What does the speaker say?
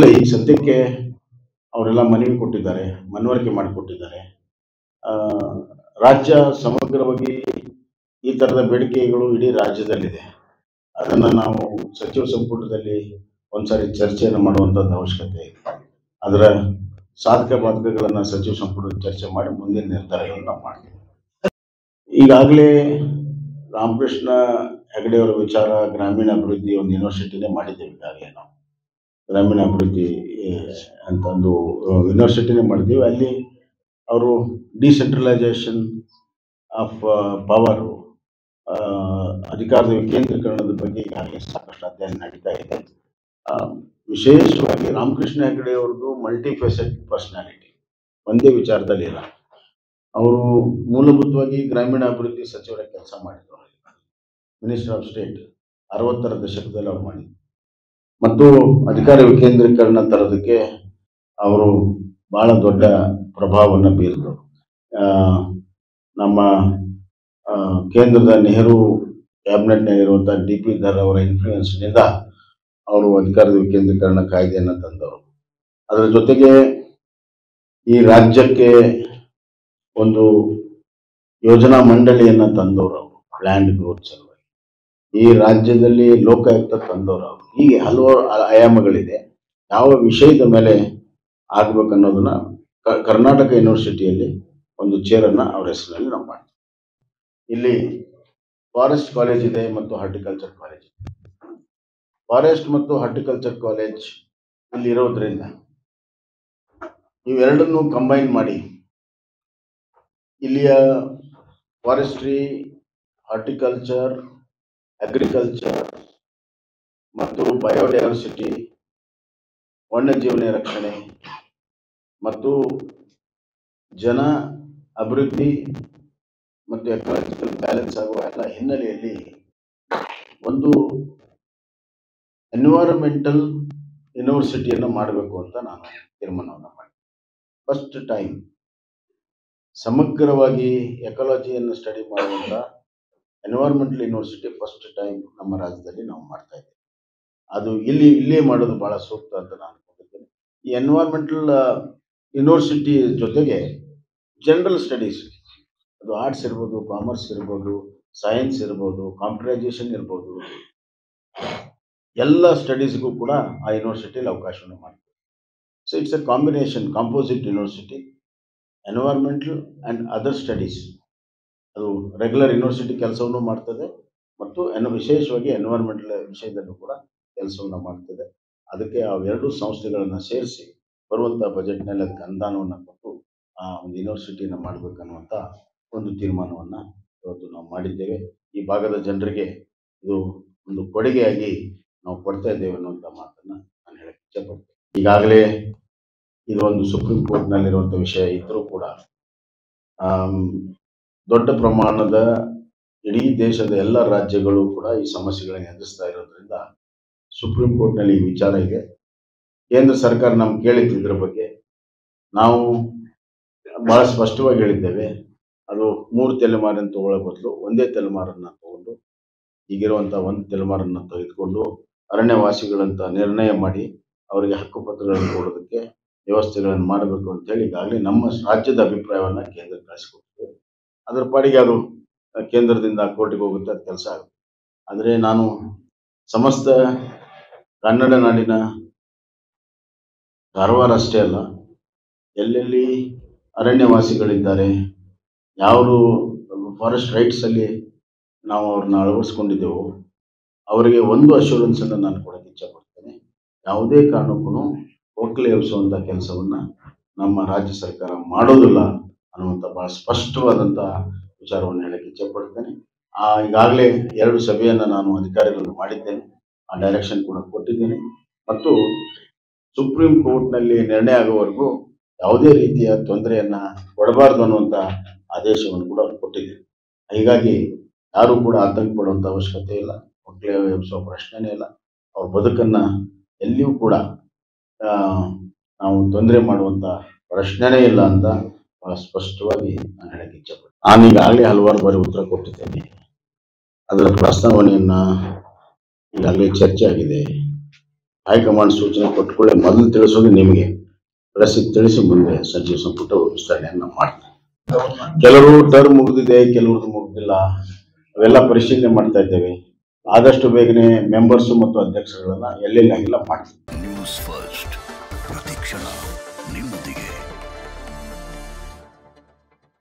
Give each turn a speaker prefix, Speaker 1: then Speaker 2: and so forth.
Speaker 1: ಈಗ ಸದ್ಯಕ್ಕೆ ಅವರೆಲ್ಲ ಮನವಿ ಕೊಟ್ಟಿದ್ದಾರೆ ಮನವರಿಕೆ ಮಾಡಿಕೊಟ್ಟಿದ್ದಾರೆ ಆ, ರಾಜ್ಯ ಸಮಗ್ರವಾಗಿ ಈ ಥರದ ಬೇಡಿಕೆಗಳು ಇಡೀ ರಾಜ್ಯದಲ್ಲಿದೆ ಅದನ್ನು ನಾವು ಸಚಿವ ಸಂಪುಟದಲ್ಲಿ ಒಂದ್ಸಾರಿ ಚರ್ಚೆಯನ್ನು ಮಾಡುವಂಥದ್ದು ಅವಶ್ಯಕತೆ ಇದೆ ಅದರ ಸಾಧಕ ಬಾಧಕಗಳನ್ನು ಸಚಿವ ಸಂಪುಟದಲ್ಲಿ ಚರ್ಚೆ ಮಾಡಿ ಮುಂದಿನ ನಿರ್ಧಾರಗಳನ್ನು ನಾವು ಮಾಡ್ತೀವಿ ಈಗಾಗಲೇ ರಾಮಕೃಷ್ಣ ಹೆಗಡೆ ಅವರ ವಿಚಾರ ಗ್ರಾಮೀಣ ಅಭಿವೃದ್ಧಿ ಒಂದು ಯೂನಿವರ್ಸಿಟಿನೇ ಮಾಡಿದ್ದೇವೆ ಈಗಾಗಲೇ ನಾವು ಗ್ರಾಮೀಣ ಅಭಿವೃದ್ಧಿ ಏ, ಅಂತ ಒಂದು ಯೂನಿವರ್ಸಿಟಿನೇ ಮಾಡಿದ್ದೀವಿ ಅಲ್ಲಿ ಅವರು ಡಿಸೆಂಟ್ರಲೈಸೇಷನ್ ಆಫ್ ಪವರು ಅಧಿಕಾರದ ವಿಕೇಂದ್ರೀಕರಣದ ಬಗ್ಗೆ ಈಗಾಗಲೇ ಸಾಕಷ್ಟು ಅಧ್ಯಯನ ನಡೀತಾ ಇದೆ ಆ, ವಿಶೇಷವಾಗಿ ರಾಮಕೃಷ್ಣ ಹೆಗಡೆ ಅವ್ರದ್ದು ಮಲ್ಟಿ ಫೆಸೆಟ್ ಪರ್ಸನಾಲಿಟಿ ಒಂದೇ ವಿಚಾರದಲ್ಲಿ ಇಲ್ಲ ಅವರು ಮೂಲಭೂತವಾಗಿ ಗ್ರಾಮೀಣ ಅಭಿವೃದ್ಧಿ ಸಚಿವರ ಕೆಲಸ ಮಾಡಿದ್ರು ಮಿನಿಸ್ಟರ್ ಆಫ್ ಸ್ಟೇಟ್ ಅರವತ್ತರ ದಶಕದಲ್ಲಿ ಅವ್ರು ಮಾಡಿದ್ರು ಮತ್ತು ಅಧಿಕಾರ ವಿಕೇಂದ್ರೀಕರಣ ತರೋದಕ್ಕೆ ಅವರು ಬಹಳ ದೊಡ್ಡ ಪ್ರಭಾವವನ್ನು ಬೀರಿದರು ಆ, ನಮ್ಮ ಆ, ಕೇಂದ್ರದ ನೆಹರು ಕ್ಯಾಬಿನೆಟ್ನಾಗಿರುವಂಥ ಡಿ ಪಿ ಧರ್ ಅವರ ಇನ್ಫ್ಲೂಯೆನ್ಸ್ನಿಂದ ಅವರು ಅಧಿಕಾರದ ವಿಕೇಂದ್ರೀಕರಣ ಕಾಯ್ದೆಯನ್ನು ತಂದವರು ಅದರ ಜೊತೆಗೆ ಈ ರಾಜ್ಯಕ್ಕೆ ಒಂದು ಯೋಜನಾ ಮಂಡಳಿಯನ್ನು ತಂದವರು ಅವರು ಲ್ಯಾಂಡ್ ಗ್ರೋತ್ ಸಲುವಾಗಿ ಈ ರಾಜ್ಯದಲ್ಲಿ ಲೋಕಾಯುಕ್ತ ತಂದವರು ಅವರು ಹೀಗೆ ಹಲವಾರು ಆ- ಆಯಾಮಗಳಿದೆ ಯಾವ ವಿಷಯದ ಮೇಲೆ ಆಗ್ಬೇಕನ್ನೋದನ್ನ ಕ- ಕರ್ನಾಟಕ ಯೂನಿವರ್ಸಿಟಿಯಲ್ಲಿ ಒಂದು ಚೇರನ್ನು ಅವ್ರ ಹೆಸರಿನಲ್ಲಿ ನಾವು ಮಾಡ್ತೀವಿ ಇಲ್ಲಿ ಫಾರೆಸ್ಟ್ ಕಾಲೇಜ್ ಇದೆ ಮತ್ತು ಹಾರ್ಟಿಕಲ್ಚರ್ ಕಾಲೇಜ್ ಇದೆ ಫಾರೆಸ್ಟ್ ಮತ್ತು ಹಾರ್ಟಿಕಲ್ಚರ್ ಕಾಲೇಜ್ ಇಲ್ಲಿ ಇರೋದ್ರಿಂದ ಇವೆರಡನ್ನು ಕಂಬೈನ್ ಮಾಡಿ ಇಲ್ಲಿಯ ಫಾರೆಸ್ಟ್ರಿ ಹಾರ್ಟಿಕಲ್ಚರ್ ಅಗ್ರಿಕಲ್ಚರ್ ಮತ್ತು ಬಯೋಡೈವರ್ಸಿಟಿ ವನ್ಯಜೀವನ ರಕ್ಷಣೆ ಮತ್ತು ಜನ ಅಭಿವೃದ್ಧಿ ಮತ್ತು ಎಕನಾಮಿಕಲ್ ಬ್ಯಾಲೆನ್ಸ್ ಆಗುವ ಎಲ್ಲ ಹಿನ್ನೆಲೆಯಲ್ಲಿ ಒಂದು ಎನ್ವೈರನ್ಮೆಂಟಲ್ ಯೂನಿವರ್ಸಿಟಿಯನ್ನು ಮಾಡಬೇಕು ಅಂತ ನಾನು ತೀರ್ಮಾನವನ್ನು ಮಾಡಿ ಫಸ್ಟ್ ಟೈಮ್ ಸಮಗ್ರವಾಗಿ ಎಕಾಲಜಿಯನ್ನು ಸ್ಟಡಿ ಮಾಡುವಂಥ ಎನ್ವೈರನ್ಮೆಂಟಲ್ ಯೂನಿವರ್ಸಿಟಿ ಫಸ್ಟ್ ಟೈಮ್ ನಮ್ಮ ರಾಜ್ಯದಲ್ಲಿ ನಾವು ಮಾಡ್ತಾ ಇದ್ದೇವೆ ಅದು ಇಲ್ಲಿ ಇಲ್ಲೇ ಮಾಡೋದು ಬಹಳ ಸೂಕ್ತ ಅಂತ ನಾನು ಅನ್ಕೊಂಡಿದ್ದೇನೆ ಈ ಎನ್ವೈರನ್ಮೆಂಟಲ್ ಯೂನಿವರ್ಸಿಟಿ ಜೊತೆಗೆ ಜನರಲ್ ಸ್ಟಡೀಸ್ ಅದು ಆರ್ಟ್ಸ್ ಇರ್ಬೋದು ಕಾಮರ್ಸ್ ಇರ್ಬೋದು ಸೈನ್ಸ್ ಇರ್ಬೋದು ಕಾಂಪ್ಯೂಟರೈಸೇಷನ್ ಇರ್ಬೋದು ಎಲ್ಲ ಸ್ಟಡೀಸ್ಗೂ ಕೂಡ ಆ ಯೂನಿವರ್ಸಿಟಿಯಲ್ಲಿ ಅವಕಾಶವನ್ನು ಮಾಡ್ತೀವಿ so it's a combination composite university environmental and other studies ಅದು ರೆಗ್ಯುಲರ್ ಯೂನಿವರ್ಸಿಟಿ ಕೆಲಸವನ್ನು ಮಾಡ್ತದೆ ಮತ್ತು ಎನ್ ವಿಶೇಷವಾಗಿ ಎನ್ವೈರ್ಮೆಂಟಲ್ ವಿಷಯದಲ್ಲೂ ಕೂಡ ಕೆಲಸವನ್ನು ಮಾಡ್ತದೆ ಅದಕ್ಕೆ ಅವೆರಡು ಸಂಸ್ಥೆಗಳನ್ನು ಸೇರಿಸಿ ಬರುವಂಥ ಬಜೆಟ್ನಲ್ಲಿ ಅದಕ್ಕೆ ಅನುದಾನವನ್ನು ಕೊಟ್ಟು ಆ ಒಂದು ಯೂನಿವರ್ಸಿಟಿಯನ್ನು ಮಾಡಬೇಕನ್ನುವಂಥ ಒಂದು ತೀರ್ಮಾನವನ್ನು ಇವತ್ತು ನಾವು ಮಾಡಿದ್ದೇವೆ ಈ ಭಾಗದ ಜನರಿಗೆ ಇದು ಒಂದು ಕೊಡುಗೆಯಾಗಿ ನಾವು ಕೊಡ್ತಾ ಇದ್ದೇವೆ ಅನ್ನುವಂಥ ಮಾತನ್ನು ನಾನು ಹೇಳಕ್ಕೆ ಇಚ್ಛೆಪಡ್ತೇನೆ ಈಗಾಗಲೇ ಇದು ಒಂದು ಸುಪ್ರೀಂ ಕೋರ್ಟ್ನಲ್ಲಿರುವಂಥ ವಿಷಯ ಇದ್ದರೂ ಕೂಡ ಆಮ್, ದೊಡ್ಡ ಪ್ರಮಾಣದ ಇಡೀ ದೇಶದ ಎಲ್ಲ ರಾಜ್ಯಗಳು ಕೂಡ ಈ ಸಮಸ್ಯೆಗಳನ್ನು ಎದುರಿಸ್ತಾ ಇರೋದ್ರಿಂದ ಸುಪ್ರೀಂ ಕೋರ್ಟ್ನಲ್ಲಿ ಈ ವಿಚಾರ ಇದೆ ಕೇಂದ್ರ ಸರ್ಕಾರ ನಮ್ಗೆ ಕೇಳಿತ್ತು ಇದ್ರ ಬಗ್ಗೆ ನಾವು ಬಹಳ ಸ್ಪಷ್ಟವಾಗಿ ಹೇಳಿದ್ದೇವೆ ಅದು ಮೂರು ತಲೆಮಾರನ್ನು ತಗೊಳ್ಳೋ ಬದಲು ಒಂದೇ ತಲೆಮಾರನ್ನ ತಗೊಂಡು ಈಗಿರುವಂಥ ಒಂದು ತಲೆಮಾರನ್ನ ತೆಗೆದುಕೊಂಡು ಅರಣ್ಯವಾಸಿಗಳಂತ ನಿರ್ಣಯ ಮಾಡಿ ಅವರಿಗೆ ಹಕ್ಕುಪತ್ರಗಳನ್ನು ಕೊಡೋದಕ್ಕೆ ವ್ಯವಸ್ಥೆಗಳನ್ನು ಮಾಡಬೇಕು ಅಂತ ಹೇಳಿ ಈಗಾಗಲೇ ನಮ್ಮ ರಾಜ್ಯದ ಅಭಿಪ್ರಾಯವನ್ನು ಕೇಂದ್ರ ಕಳಿಸಿಕೊಟ್ಟಿದೆ ಅದರ ಪಾಡಿಗೆ ಅದು ಆ, ಕೇಂದ್ರದಿಂದ ಕೋರ್ಟಿಗೆ ಹೋಗುತ್ತೆ ಅದು ಕೆಲಸ ಆಗುತ್ತೆ ಆದರೆ ನಾನು ಸಮಸ್ತ ಕನ್ನಡ ನಾಡಿನ ಕಾರವಾರ ಅಷ್ಟೇ ಅಲ್ಲ ಎಲ್ಲೆಲ್ಲಿ ಅರಣ್ಯವಾಸಿಗಳಿದ್ದಾರೆ ಯಾರು ಫಾರೆಸ್ಟ್ ರೈಟ್ಸಲ್ಲಿ ನಾವು ಅವ್ರನ್ನ ಅಳವಡಿಸ್ಕೊಂಡಿದ್ದೆವು ಅವರಿಗೆ ಒಂದು ಅಶ್ಯೂರೆನ್ಸನ್ನು ನಾನು ಕೊಡೋಕ್ಕೆ ಇಚ್ಛೆಪಡ್ತೇನೆ ಯಾವುದೇ ಕಾರಣಕ್ಕೂ ಒಕ್ಕಲೆ ಎಬ್ಬಿಸುವಂಥ ಕೆಲಸವನ್ನು ನಮ್ಮ ರಾಜ್ಯ ಸರ್ಕಾರ ಮಾಡೋದಿಲ್ಲ ಅನ್ನುವಂಥ ಭಾಳ ಸ್ಪಷ್ಟವಾದಂಥ ವಿಚಾರವನ್ನು ಹೇಳಕ್ಕೆ ಇಚ್ಛೆಪಡ್ತೇನೆ ಆ ಈಗಾಗಲೇ ಎರಡು ಸಭೆಯನ್ನು ನಾನು ಅಧಿಕಾರಿಗಳನ್ನು ಮಾಡಿದ್ದೇನೆ ಆ ಡೈರೆಕ್ಷನ್ ಕೂಡ ಕೊಟ್ಟಿದ್ದೇನೆ ಮತ್ತು ಸುಪ್ರೀಂ ಕೋರ್ಟ್ನಲ್ಲಿ ನಿರ್ಣಯ ಆಗುವವರೆಗೂ ಯಾವುದೇ ರೀತಿಯ ತೊಂದರೆಯನ್ನು ಕೊಡಬಾರ್ದು ಅನ್ನುವಂಥ ಆದೇಶವನ್ನು ಕೂಡ ಅವ್ರು ಕೊಟ್ಟಿದ್ದೇನೆ ಹೀಗಾಗಿ ಯಾರೂ ಕೂಡ ಆತಂಕ ಪಡುವಂಥ ಅವಶ್ಯಕತೆ ಇಲ್ಲ ಒಕ್ಕಲೆ ಎಬ್ಬಿಸುವ ಪ್ರಶ್ನೆನೇ ಇಲ್ಲ ಅವ್ರ ಬದುಕನ್ನು ಎಲ್ಲಿಯೂ ಕೂಡ ಆ, ನಾವು ತೊಂದರೆ ಮಾಡುವಂಥ ಪ್ರಶ್ನೆನೇ ಇಲ್ಲ ಅಂತ ಬಹಳ ಸ್ಪಷ್ಟವಾಗಿ ನಾನು ಹೇಳಕ್ಕೆ ಇಚ್ಛೆಪಡ್ತೀನಿ ನಾನು ಈಗಾಗಲೇ ಹಲವಾರು ಬಾರಿ ಉತ್ತರ ಕೊಟ್ಟಿದ್ದೇನೆ ಅದರ ಪ್ರಸ್ತಾವನೆಯನ್ನ ಈಗಾಗಲೇ ಚರ್ಚೆ ಆಗಿದೆ ಹೈಕಮಾಂಡ್ ಸೂಚನೆ ಕೊಟ್ಟುಕೊಳ್ಳೆ ಮೊದಲು ತಿಳಿಸೋದು ನಿಮಗೆ ರಸೀದ್ ತಿಳಿಸಿ ಮುಂದೆ ಸಚಿವ ಸಂಪುಟ ವಿಸ್ತರಣೆಯನ್ನು ಮಾಡ್ತಾರೆ ಕೆಲವರು ಟರ್ಮ್ ಮುಗಿದಿದೆ ಕೆಲವ್ರದ್ದು ಮುಗಿದಿಲ್ಲ ಅವೆಲ್ಲ ಪರಿಶೀಲನೆ ಮಾಡ್ತಾ ಇದ್ದೇವೆ ಆದಷ್ಟು ಬೇಗನೆ ಮೆಂಬರ್ಸ್ ಮತ್ತು ಅಧ್ಯಕ್ಷರುಗಳನ್ನ ಎಲ್ಲೆಲ್ಲಿ ಆಗಿಲ್ಲ ಮಾಡ್ತೀವಿ
Speaker 2: ನ್ಯೂಸ್ ಫಸ್ಟ್ ಪ್ರತಿಕ್ಷಣ ನಿಮ್ಮೊಂದಿಗೆ